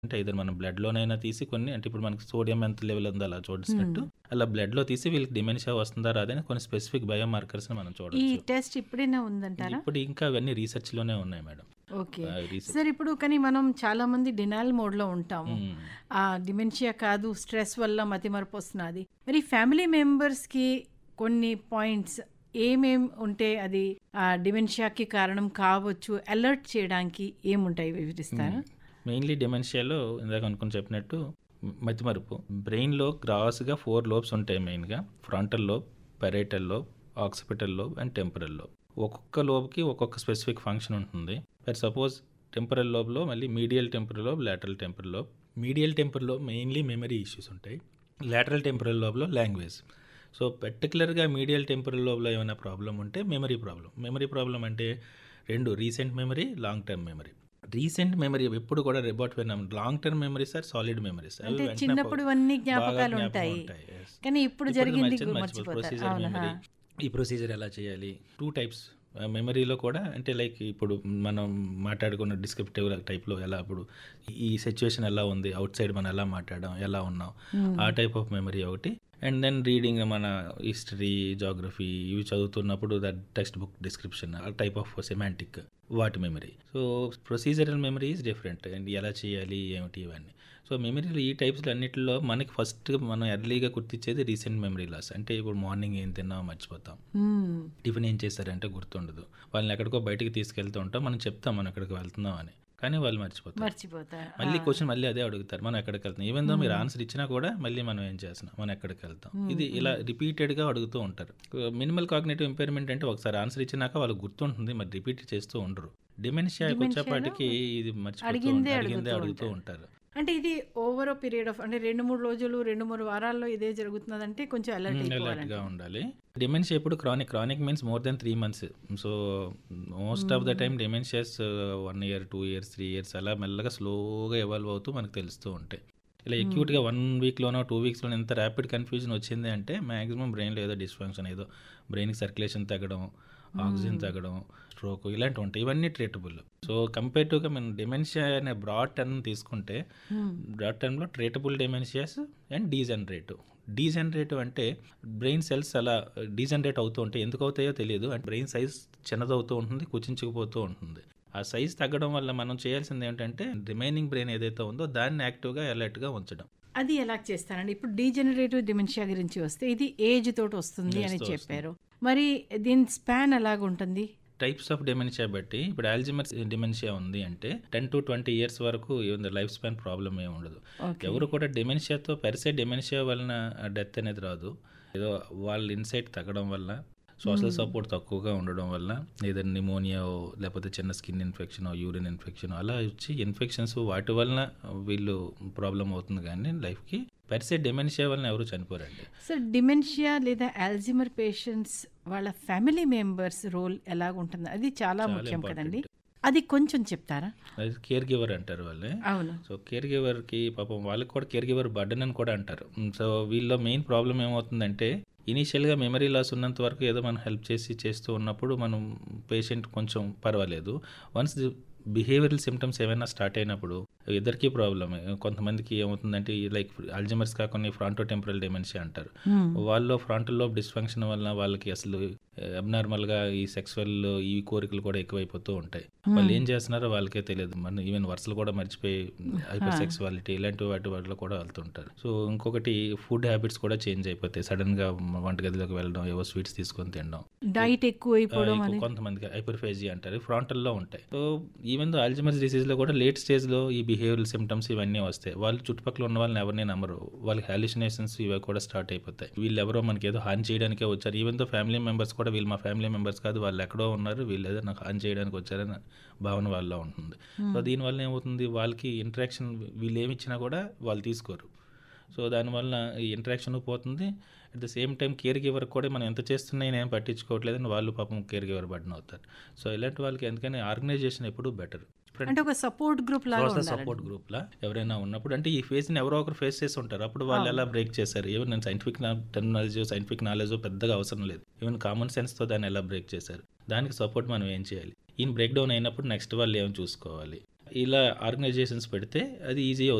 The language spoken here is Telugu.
అంటే ఇద్దరు మనం బ్లడ్‌లోనైనా తీసి కొన్ని అంటే ఇప్పుడు మనకి సోడియం ఎంత లెవెల్ ఉందో అలా చూసినట్టు అలా బ్లడ్‌లో తీసి వీళ్ళకి డిమెన్షియా వస్తుందా రాదా అని కొన్ని స్పెసిఫిక్ బయోమార్కర్స్‌ని మనం ఈ చూడొచ్చు. టెస్ట్ ఇప్పుడైనా ఉందంటారా? ఇప్పుడు ఇంకా అవన్నీ రీసెర్చ్‌లోనే ఉన్నాయి madam. Okay. Ah, research sir ఇప్పుడు కానీ మనం చాలా మంది డినయల్ మోడ్‌లో ఉంటాము. హ్మ్. ఆ డిమెన్షియా కాదు స్ట్రెస్ వల్ల మతిమరుపు వస్తున్నది. మరి ఫ్యామిలీ మెంబర్స్‌కి కొన్ని పాయింట్స్ ఏమేం ఉంటే అది ఆ డిమెన్షియాకి కారణం కావచ్చు అలర్ట్ చేయడానికి ఏముంటాయి వివరిస్తారా? హ్మ్. మెయిన్‌లీ డిమెన్షియాలో ఇందాక అనుకుని చెప్పినట్టు మతిమరుపు. బ్రెయిన్‌లో గ్రాస్‌గా 4 లోబ్స్ ఉంటాయి మెయిన్‌గా. Frontal lobe, parietal lobe, occipital lobe and temporal lobe. ఒక్కొక్క లోబ్‌కి ఒక్కొక్క స్పెసిఫిక్ ఫంక్షన్ ఉంటుంది. ఫర్ సపోజ్ టెంపరల్ లోబ్‌లో మళ్ళీ medial temporal lobe, lateral temporal lobe. Medial temporal lobe mainly memory issues ఉంటాయి. లాటరల్ టెంపరల్ లోబ్‌లో లాంగ్వేజ్. సో, పర్టిక్యులర్‌గా మీడియల్ టెంపరల్ లోబ్‌లో ఏమైనా ప్రాబ్లమ్ ఉంటే మెమరీ ప్రాబ్లమ్. మెమరీ ప్రాబ్లమ్ అంటే 2 recent memory, long term memory. Recent memory ఎప్పుడు కూడా రిబోట్ విన్నాం. Long term memories are solid memories. అవి అంటే వెంటనే పో చిన్నప్పుడు అన్ని బాగా జ్ఞాపకాలు జ్ఞాపకం ఉంటాయి. ఉంటాయి. యెస్. కానీ ఇప్పుడు ఇప్పుడు జరిగింది మర్చిపోయి మర్చిపోయి మర్చిపోతారు. ప్రొసీజర్ అవునా? మెమరీ. ఈ ప్రొసీజర్ ఎలా చేయాలి? 2 టైప్స్ ఆహ్, మెమరీలో కూడా అంటే లైక్ ఇప్పుడు మనం మాట్లాడుకున్న డిస్క్రిప్టివ్ టైప్‌లో ఎలా ఇప్పుడు ఈ సిట్యుయేషన్ ఎలా ఉంది? ఔట్ సైడ్ మనం ఎలా మాట్లాడాం? ఎలా ఉన్నాం? హ్మ్. ఆ టైప్ ఆఫ్ మెమరీ ఒకటి. అండ్ దెన్ రీడింగ్ మన హిస్టరీ, జియోగ్రఫీ ఇవి చదువుతున్నప్పుడు దట్ టెక్స్ట్ బుక్ డిస్క్రిప్షన్ ఆ టైప్ ఆఫ్ సెమాంటిక్ వాటి memory. So, procedural memory is different. And ఎలా చేయాలి? ఏమిటి? ఇవన్నీ. సో, మెమరీలో ఈ టైప్స్‌లో అన్నిటిలో మనకి ఫస్ట్ మనం ఎర్లీగా గుర్తించేది రీసెంట్ మెమరీ లాస్. అంటే ఇప్పుడు మార్నింగ్ ఏం తిన్నామో మర్చిపోతాం. హ్మ్. టిఫిన్ ఏం చేశారంటే గుర్తుండదు. వాళ్ళని ఎక్కడికో బయటికి తీసుకెళ్తూ ఉంటాం. మనం చెప్తాం మనం ఎక్కడికి వెళ్తున్నాం అని. కానీ వాళ్ళు మర్చిపోతారు. మర్చిపోతారు. మళ్ళీ ఆ! క్వెషన్ మళ్ళీ అదే అడుగుతారు. మనం ఎక్కడికి వెళ్తున్నాం? ఈవెన్ దో మీరు హ్మ్. ఆన్సర్ ఇచ్చినా కూడా మళ్ళీ మనం ఏం చేస్తున్నాం? మనం ఎక్కడికి వెళ్తాం? హ్మ్. ఇది ఇలా హ్మ్. రిపీటెడ్‌గా అడుగుతూ ఉంటారు. మినిమల్ కాగ్నిటివ్ ఇంపైర్‌మెంట్ అంటే ఒకసారి ఆన్సర్ ఇచ్చినాక వాళ్ళకి గుర్తుంటుంది. మరి రిపీట్ చేస్తూ ఉండరు. డిమెన్షియాకి డిమెన్షియాలో వచ్చేపాటికి ఇది మర్చిపోతూ అడిగిందే ఉంటారు. అడిగిందే అడుగుతూ అడుగుతూ ఉంటారు. ఉంటారు. అంటే ఇది ఓవర్ ఎ పీరియడ్ ఆఫ్ అంటే 2, 3 రోజులు, 2, 3 వారాల్లో ఇదే జరుగుతున్నదంటే కొంచెం అలర్ట్ హ్మ్. అలర్ట్‌గా అయిపోవాలంటారు. ఉండాలి. డిమెన్షియా ఎప్పుడు chronic. Chronic means more than 3 months. So, most of the hmm. Time dementias 1 year, 2 years, 3 years అలా మెల్లగా స్లోగా ఎవాల్వ్ అవుతూ మనకు తెలుస్తూ ఉంటాయి. ఇలా హ్మ్. అక్యూట్‌గా 1 వీక్‌లోనో, 2 వీక్స్‌లోనో ఇంత ర్యాపిడ్ కన్‌ఫ్యూజన్ వచ్చింది అంటే మాక్సిమం బ్రెయిన్‌లో ఏదో డిస్‌ఫంక్షన్ ఏదో బ్రెయిన్‌కి సర్క్యులేషన్ తగ్గడం, ఆక్సిజన్ హ్మ్. తగ్గడం, స్ట్రోక్ ఇలాంటివి ఉంటాయి. ఇవన్నీ ట్రీటబుల్. సో, కంపేర్‌టివ్‌గా మనం డిమెన్షియా అనే బ్రాడ్ టర్మ్ తీసుకుంటే హ్మ్. బ్రాడ్ టర్మ్‌లో treatable dementias and degenerative. Degenerative అంటే బ్రెయిన్ సెల్స్ అలా డీజనరేట్ అవుతూ ఉంటాయి. ఎందుకు అవుతాయో తెలియదు. అంటే బ్రెయిన్ సైజ్ చిన్నదవుతూ ఉంటుంది. కుచించుకుపోతూ ఉంటుంది. ఆ సైజ్ తగ్గడం వల్ల మనం చేయాల్సింది ఏంటంటే రిమైనింగ్ బ్రెయిన్ ఏదైతే ఉందో దాన్ని యాక్టివ్‌గా, అలర్ట్‌గా ఉంచడం. అది ఎలా చేస్తారండి? ఇప్పుడు డీజనరేటివ్ డిమెన్షియా గురించి వస్తే ఇది ఏజ్ తోటి వస్తుంది అని ఏజ్‌తో వస్తుంది. చెప్పారు. మరి దీని స్పాన్ ఎలాగుంటుంది? టైప్స్ ఆఫ్ డిమెన్షియా బట్టి ఇప్పుడు ఆల్జీమర్స్ డిమెన్షియా ఉంది అంటే 10-20 ఇయర్స్ వరకు even the life span problem ఏమి ఉండదు. ఓకే. ఎవరు కూడా డిమెన్షియాతో పెర్సే డిమెన్షియా వలన డెత్ అనేది రాదు. ఏదో వాళ్ళ ఇన్సైట్ తగ్గడం వల్ల, సోషల్ హ్మ్. సపోర్ట్ తక్కువగా ఉండడం వల్ల ఏదైనా నిమోనియావో లేకపోతే చిన్న స్కిన్ ఇన్ఫెక్షనో, యూరిన్ ఇన్ఫెక్షనో అలా వచ్చి ఇన్ఫెక్షన్స్ వాటి వలన వీళ్ళు ప్రాబ్లమ్ అవుతుంది కానీ లైఫ్‌కి పెర్సే డిమెన్షియా వలన ఎవరు చనిపోరండి. సో, డిమెన్షియా లేదా అల్జీమర్ పేషెంట్స్ వాళ్ళ ఫ్యామిలీ మెంబర్స్ రోల్ ఎలాగుంటుంది? అది చాలా చాలా ముఖ్యం కదండీ! ఇంపార్టెంట్. అది కొంచెం చెప్తారా? అది కేర్ గివర్ అంటారు వాళ్ళే. అవును. సో, కేర్ గివర్‌కి పాపం వాళ్ళకి కూడా కేర్ గివర్ బర్డెన్ అని కూడా అంటారు. హ్మ్. సో, వీళ్ళ మెయిన్ ప్రాబ్లమ్ ఏమవుతుందంటే ఇనీషియల్‌గా మెమరీ లాస్ ఉన్నంత వరకు ఏదో మనం హెల్ప్ చేసి చేస్తూ ఉన్నప్పుడు మనం పేషెంట్ కొంచెం పర్వాలేదు. వన్స్ బిహేవియరల్ సిమ్టమ్స్ ఏమైనా స్టార్ట్ అయినప్పుడు ఇద్దరికీ ప్రాబ్లమే. కొంతమందికి ఏమవుతుందంటే లైక్ అల్జీమర్స్ కాకుండా ఫ్రాంటో టెంపరల్ డిమెన్షియా అంటారు. హ్మ్. వాళ్ళలో ఫ్రంటల్ లోబ్ డిస్‌ఫంక్షన్ వలన వాళ్ళకి అసలు అబ్నార్మల్‌గా ఈ సెక్సువల్ ఈ కోరికలు కూడా ఎక్కువైపోతూ ఉంటాయి. వాళ్ళు హ్మ్. ఏం చేస్తున్నారో వాళ్ళకే తెలియదు. మన ఈవెన్ వరుసలు కూడా మర్చిపోయి హైపర్ ఆ! సెక్సువాలిటీ ఇలాంటి వాటి వల్ల కూడా వెళ్తుంటారు. సో, ఇంకొకటి ఫుడ్ హ్యాబిట్స్ కూడా చేంజ్ అయిపోతాయి. సడెన్‌గా వంటగదిలోకి వెళ్ళడం, ఏవో స్వీట్స్ తీసుకొని తినడం. డైట్ ఆ! ఎక్కువైపోవడం ఎక్కువ అనేది కొంతమందికి హైపర్‌ఫేజియా అంటారు. ఫ్రంటల్‌లో ఉంటాయి. సో, ఈవెన్ దో అల్జీమర్స్ డిసీజ్‌లో కూడా లేట్ స్టేజ్‌లో ఈ బిహేవియరల్ సిమ్టమ్స్ ఇవన్నీ వస్తాయి. వాళ్ళు చుట్టుపక్కల ఉన్న వాళ్ళని ఎవరిని నమ్మరు. వాళ్ళకి హాలుసినేషన్స్ ఇవి కూడా స్టార్ట్ అయిపోతాయి. వీళ్ళెవరో మనకి ఏదో హాని చేయడానికే వచ్చారు. ఈవెన్ దో ఫ్యామిలీ మెంబర్స్ కూడా వీళ్ళు మా ఫ్యామిలీ మెంబర్స్ కాదు. వాళ్ళు ఎక్కడో ఉన్నారు. వీళ్ళు ఏదో నాకు హాని చేయడానికి వచ్చారని భావన వాళ్ళలో ఉంటుంది. సో, హ్మ్. దీనివల్ల ఏమవుతుంది వాళ్ళకి ఇంటరాక్షన్ వీళ్ళు ఏమి ఇచ్చినా కూడా వాళ్ళు తీసుకోరు. సో, దానివల్ల ఈ ఇంటరాక్షన్ పోతుంది. At the same time care giver కూడా మనం ఎంత చేస్తున్నా ఈయన ఏం పట్టించుకోవట్లేదని వాళ్ళు పాపం కేర్ గివర్ బర్డెన్ అవుతారు. సో, ఇలాంటి వాళ్ళకి ఎందుకని ఆర్గనైజేషన్ ఎప్పుడూ బెటర్. అంటే ఒక సపోర్ట్ గ్రూప్ లాగా సోషల్ ఉండాలండి. సపోర్ట్ గ్రూప్‌లా ఎవరైనా ఉన్నప్పుడు అంటే ఈ ఫేజ్‌ని ఎవరో ఒకరు ఫేస్ చేసి ఉంటారు. అప్పుడు వాళ్ళు ఎలా అవును. బ్రేక్ చేశారు? ఈవెన్ నేను సైంటిఫిక్ నా టెర్మినాలజీ, సైంటిఫిక్ నాలెడ్జో పెద్దగా అవసరం లేదు. ఈవెన్ కామన్ సెన్స్‌తో దాన్ని ఎలా బ్రేక్ చేశారు? దానికి సపోర్ట్ మనం ఏం చేయాలి? ఈయన బ్రేక్ డౌన్ అయినప్పుడు నెక్స్ట్ వాళ్ళు ఏమి చూసుకోవాలి? ఇలా ఆర్గనైజేషన్స్ పెడితే అది ఈజీ